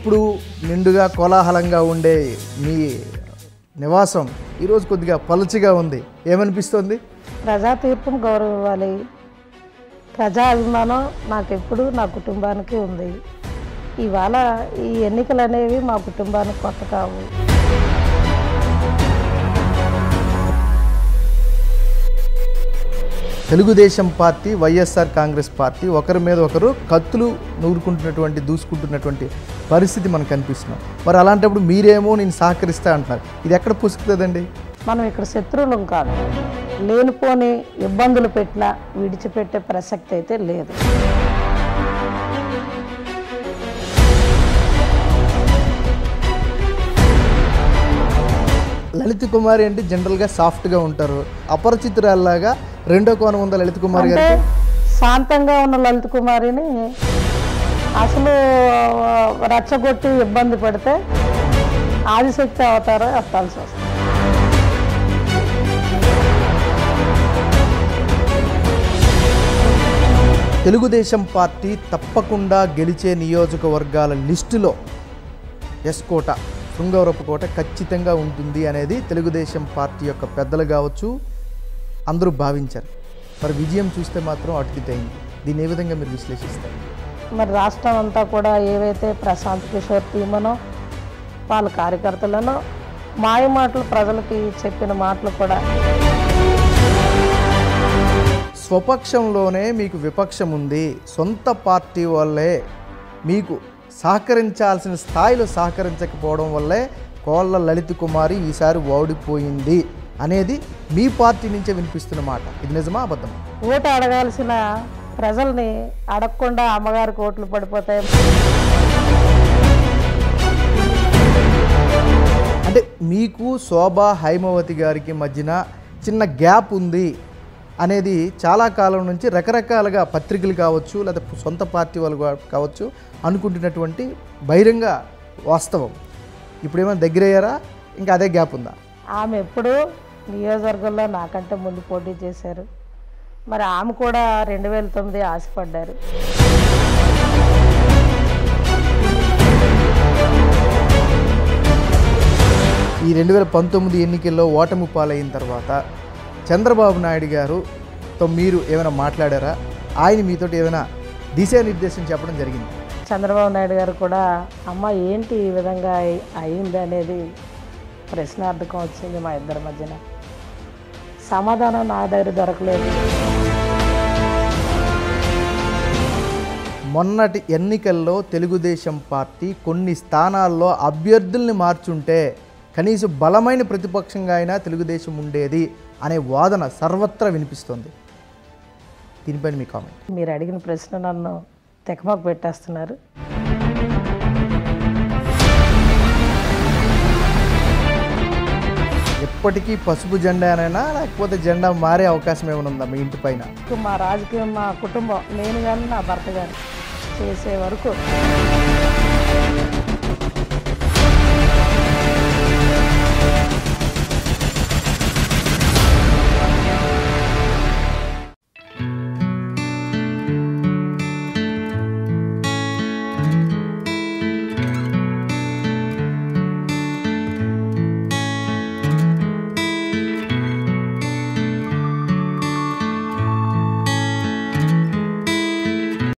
ఎప్పుడు నిండుగా కోలాహలంగా ఉండే మీ నివాసం ఈరోజు కొద్దిగా పలుచగా ఉంది ఏమనిపిస్తోంది ప్రజా తీర్పును గౌరవం ఇవ్వాలి ప్రజా అభిమానం నాకు ఎప్పుడు నా కుటుంబానికి ఉంది ఇవాళ ఈ ఎన్నికలు అనేవి మా కుటుంబానికి కొత్త కావు Telugu Desam party YSR Congress party ఒకరి మీద ఒకరు కత్తులు నూరుకుంటున్నటువంటి దూసుకుంటున్నటువంటి పరిస్థితి మనకు కనిపిస్తున్నాం మరి అలాంటప్పుడు మీరేమో నేను సహకరిస్తా అంటున్నారు ఇది ఎక్కడ పుసుకుతుందండి మనం ఇక్కడ శత్రువులం కాదు లేనిపోని ఇబ్బందులు పెట్టినా విడిచిపెట్టే ప్రసక్తి అయితే లేదు లలిత కుమారి అంటే జనరల్గా సాఫ్ట్గా ఉంటారు అపరిచితురాల్లాగా రెండో కోణం ఉందా లలిత కుమారి అంటే గారికి శాంతంగా ఉన్న లలిత కుమారిని అసలు రచ్చగొట్టి ఇబ్బంది పెడితే ఆదిశక్తి అవతారం ఎత్తాల్సి వస్తుంది తెలుగుదేశం పార్టీ తప్పకుండా గెలిచే నియోజకవర్గాల లిస్టులో ఎస్కోట శృంగవరపు కోట ఖచ్చితంగా ఉంటుంది అనేది తెలుగుదేశం పార్టీ యొక్క పెద్దలు కావచ్చు అందరూ భావించారు మరి విజయం చూస్తే మాత్రం అటుకితేయింది దీన్ని ఏ విధంగా మీరు విశ్లేషిస్తారు మరి రాష్ట్రం అంతా కూడా ఏవైతే ప్రశాంత్ కిషోర్ టీమనో వాళ్ళ కార్యకర్తలను మాయ మాటలు ప్రజలకి చెప్పిన మాటలు కూడా స్వపక్షంలోనే మీకు విపక్షం ఉంది సొంత పార్టీ వల్లే మీకు సహకరించాల్సిన స్థాయిలో సహకరించకపోవడం వల్లే కోళ్ళ లలిత కుమారి ఈసారి ఓడిపోయింది అనేది మీ పార్టీ నుంచే వినిపిస్తున్న మాట ఇది నిజమా అబద్ధం ఓటు అడగాల్సిన ప్రజల్ని అడగకుండా అమ్మగారికి ఓట్లు పడిపోతాయి అంటే మీకు శోభా హైమవతి గారికి మధ్యన చిన్న గ్యాప్ ఉంది అనేది చాలా కాలం నుంచి రకరకాలుగా పత్రికలు కావచ్చు లేదా సొంత పార్టీ వాళ్ళు కా- కావచ్చు అనుకుంటున్నటువంటి బహిరంగ వాస్తవం ఇప్పుడు ఏమైనా దగ్గరయ్యారా ఇంకా అదే గ్యాప్ ఉందా ఆమె ఎప్పుడు నియోజకవర్గంలో నాకంటే ముందు పోటీ చేశారు మరి ఆమె కూడా రెండు వేల తొమ్మిది ఆశపడ్డారు ఈ రెండు వేల పంతొమ్మిది ఎన్నికల్లో ఓటమి పాలైన తర్వాత చంద్రబాబు నాయుడు గారుతో మీరు ఏమైనా మాట్లాడారా ఆయన మీతో ఏమైనా దిశానిర్దేశం చెప్పడం జరిగింది చంద్రబాబు నాయుడు గారు కూడా అమ్మ ఏంటి ఈ విధంగా అయి- అయింది అనేది ప్రశ్నార్థకం వచ్చింది మా ఇద్దరి మధ్యన సమాధానం నా దగ్గర దొరకలేదు మొన్నటి ఎన్నికల్లో తెలుగుదేశం పార్టీ కొన్ని స్థానాల్లో అభ్యర్థుల్ని మార్చుంటే కనీసం బలమైన ప్రతిపక్షంగా అయినా తెలుగుదేశం ఉండేది అనే వాదన సర్వత్రా వినిపిస్తోంది దీనిపైన మీ కామెంట్ మీరు అడిగిన ప్రశ్న నన్ను తెకమకు పెట్టేస్తున్నారు ఎప్పటికీ పసుపు జెండానైనా లేకపోతే జెండా మారే అవకాశం ఏమైనా ఉందా మీ ఇంటి పైన మా రాజకీయం మా కుటుంబం నేను కానీ నా భర్త కానీ చేసే వరకు